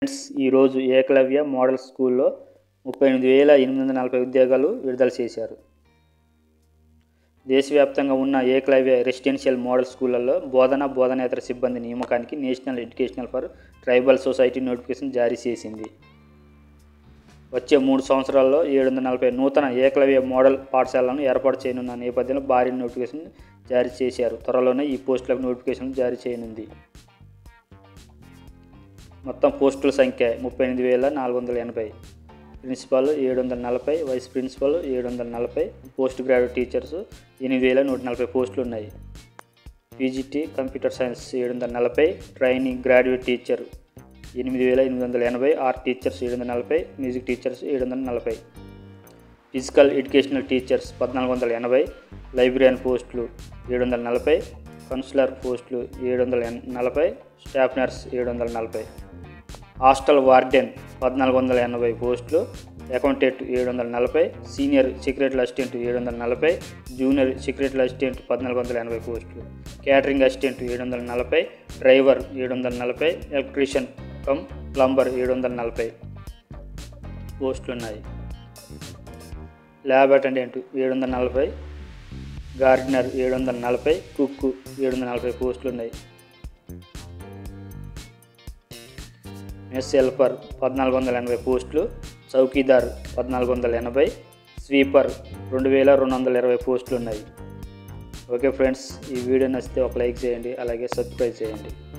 friends ఈరోజు Eklavya model స్కూల్లో ముప్పై ఎనిమిది వేల ఎనిమిది వందల నలభై ఉద్యోగాలు విడుదల చేశారు దేశవ్యాప్తంగా ఉన్న ఏకలవ్య రెసిడెన్షియల్ మోడల్ స్కూళ్లలో బోధన బోధనేతర సిబ్బంది నియామకానికి national educational for tribal society notification జారీ చేసింది వచ్చే మూడు సంవత్సరాల్లో ఏడు వందల నలభై నూతన ఏకలవ్య మోడల్ పాఠశాలను ఏర్పాటు చేయనున్న నేపథ్యంలో భారీ నోటిఫికేషన్ జారీ చేశారు త్వరలోనే ఈ పోస్టులకు నోటిఫికేషన్ జారీ చేయనుంది మొత్తం పోస్టుల సంఖ్య ముప్పై ఎనిమిది వేల నాలుగు వందల ఎనభై ప్రిన్సిపాల్ ఏడు వందల నలభై వైస్ ప్రిన్సిపల్ ఏడు వందల నలభై పోస్ట్ గ్రాడ్యుయేట్ టీచర్స్ ఎనిమిది వేల నూట నలభై పోస్టులు ఉన్నాయి పీజీటీ కంప్యూటర్ సైన్స్ ఏడు వందల నలభై ట్రైనింగ్ గ్రాడ్యుయేట్ టీచర్ ఎనిమిది వేల ఎనిమిది వందల ఎనభై ఆర్ట్ టీచర్స్ ఏడు వందల నలభై మ్యూజిక్ టీచర్స్ ఏడు వందల నలభై ఫిజికల్ ఎడ్యుకేషనల్ టీచర్స్ పద్నాలుగు వందల ఎనభై లైబ్రరీయన్ పోస్టులు ఏడు వందల నలభై కౌన్సిలర్ పోస్టులు ఏడు వందల ఎన్- నలభై స్టాఫ్ నర్స్ ఏడు వందల నలభై హాస్టల్ వార్డెన్ పద్నాలుగు వందల ఎనభై పోస్టులు అకౌంటెంట్ ఏడు వందల నలభై సీనియర్ సెక్రటరీ అసిస్టెంట్ ఏడు వందల నలభై జూనియర్ సెక్రటరీ అసిస్టెంట్ పద్నాలుగు వందల ఎనభై పోస్టులు క్యాటరింగ్ అసిస్టెంట్ ఏడు వందల నలభై డ్రైవర్ ఏడు వందల నలభై ఎలక్ట్రీషియన్ కమ్ ప్లంబర్ ఏడు వందల నలభై పోస్టులు ఉన్నాయి ల్యాబ్ అటెండెంట్ ఏడు వందల నలభై గార్డెనర్ ఏడు వందల నలభై కుక్ ఏడు వందల నలభై పోస్టులు ఉన్నాయి మెస్ హెల్పర్ పద్నాలుగు వందల ఎనభై పోస్టులు చౌకీదార్ పద్నాలుగు వందల ఎనభై స్వీపర్ రెండు వేల రెండు వందల ఇరవై పోస్టులు ఉన్నాయి ఓకే ఫ్రెండ్స్ ఈ వీడియో నచ్చితే ఒక లైక్ చేయండి అలాగే సబ్స్క్రైబ్ చేయండి